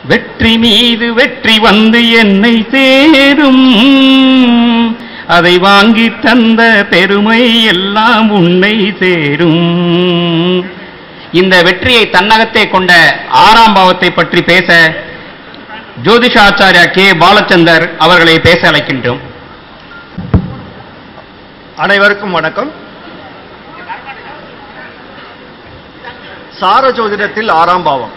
வெற்றி மீது வெற்றி வந்து என்னை சேரும் அதை வாங்கி தந்த பெருமை எல்லாம் உன்னை சேரும் இந்த வெற்றியை தன்னகத்தே கொண்ட ஆறாம் பாவத்தை பற்றி பேச ஜோதிஷாச்சாரியா கே பாலச்சந்தர் அவர்களை பேச அழைக்கின்றோம் அனைவருக்கும் வணக்கம் சார ஜோதிடத்தில் ஆறாம் பாவம்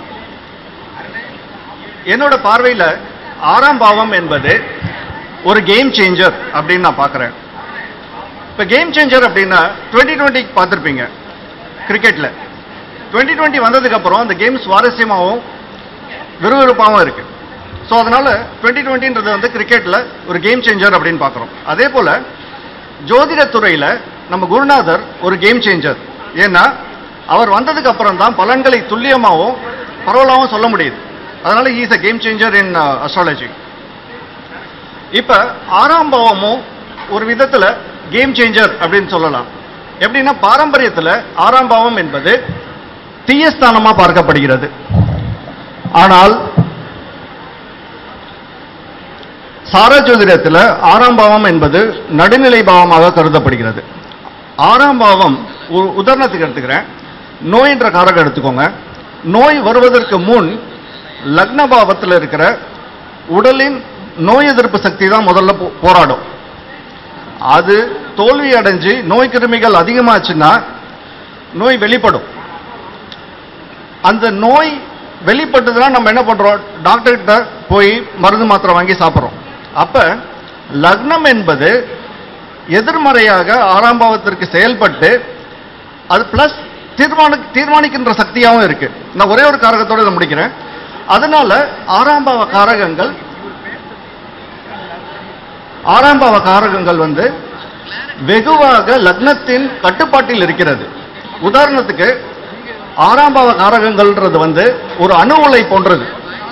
என்னோட பார்வையில ஆறாம் பாவம் என்பது ஒரு கேம் சேஞ்சர் அப்படின்னு நான் பார்க்குறேன் இப்போ கேம் சேஞ்சர் அப்படின்னா டுவெண்ட்டி டுவெண்ட்டி பார்த்துருப்பீங்க கிரிக்கெட்டில் டுவெண்ட்டி டுவெண்ட்டி வந்ததுக்கப்புறம் அந்த கேம் சுவாரஸ்யமாகவும் விறுவிறுப்பாகவும் இருக்கு ஸோ அதனால டுவெண்ட்டி டுவெண்ட்டின்றது வந்து கிரிக்கெட்டில் ஒரு கேம் சேஞ்சர் அப்படின்னு பார்க்குறோம் அதே போல் ஜோதிடத் துறையில நம்ம குருநாதர் ஒரு கேம் சேஞ்சர் ஏன்னா அவர் வந்ததுக்கு அப்புறம் தான் பலன்களை துல்லியமாகவும் பரவலாகவும் சொல்ல முடியுது அதனால is a game changer in astrology இப்ப ஆறாம் பாவமும் ஒரு விதத்துல கேம் சேஞ்சர் அப்படின்னு சொல்லலாம் எப்படின்னா பாரம்பரியத்துல ஆறாம் பாவம் என்பது தீயஸ்தானமா பார்க்கப்படுகிறது ஆனால் சார ஜோதிடத்தில் ஆறாம் பாவம் என்பது நடுநிலை பாவமாக கருதப்படுகிறது ஆறாம் பாவம் ஒரு உதாரணத்துக்கு எடுத்துக்கிறேன் நோயின்ற காரகம் எடுத்துக்கோங்க நோய் வருவதற்கு முன் லக்ன பாவத்தில் இருக்கிற உடலின் நோய் எதிர்ப்பு சக்தி தான் முதல்ல போ- போராடும் அது தோல்வி அடைஞ்சு நோய் கிருமிகள் அதிகமாச்சுன்னா நோய் வெளிப்படும் அந்த நோய் வெளிப்பட்டதுன்னா நம்ம என்ன பண்றோம் டாக்டர் கிட்ட போய் மருந்து மாத்திரை வாங்கி சாப்பிட்றோம் அப்ப லக்னம் என்பது எதிர்மறையாக ஆறாம் பாவத்திற்கு செயல்பட்டு அது பிளஸ் தீர்மான தீர்மானிக்கின்ற சக்தியாகவும் இருக்கு நான் ஒரே ஒரு காரகத்தோட இதை முடிக்கிறேன் அதனால ஆறாம் பாவ காரகங்கள் ஆறாம் பாவ காரகங்கள் வந்து வெகுவாக லக்னத்தின் கட்டுப்பாட்டில் இருக்கிறது உதாரணத்துக்கு ஆறாம் பாவ காரகங்கள்ன்றது வந்து ஒரு அணு உலை போன்றது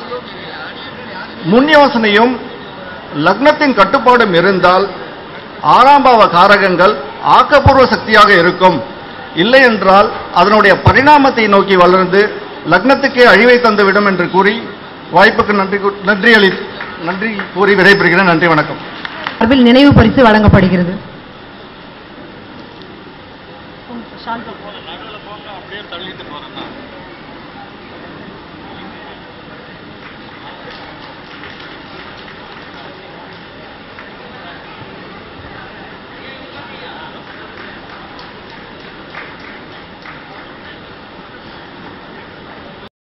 முன் யோசனையும் லக்னத்தின் கட்டுப்பாடும் இருந்தால் ஆறாம் பாவ காரகங்கள் ஆக்கப்பூர்வ சக்தியாக இருக்கும் இல்லை என்றால் அதனுடைய பரிணாமத்தை நோக்கி வளர்ந்து லக்னத்துக்கே அழிவை தந்துவிடும் என்று கூறி வாய்ப்புக்கு நன்றி கூ- நன்றி அளி நன்றி கூறி விடைபெறுகிறேன் நன்றி வணக்கம் சார்பில் நினைவு பரிசு வழங்கப்படுகிறது நடுவில் போங்க அப்படியே தள்ளிட்டு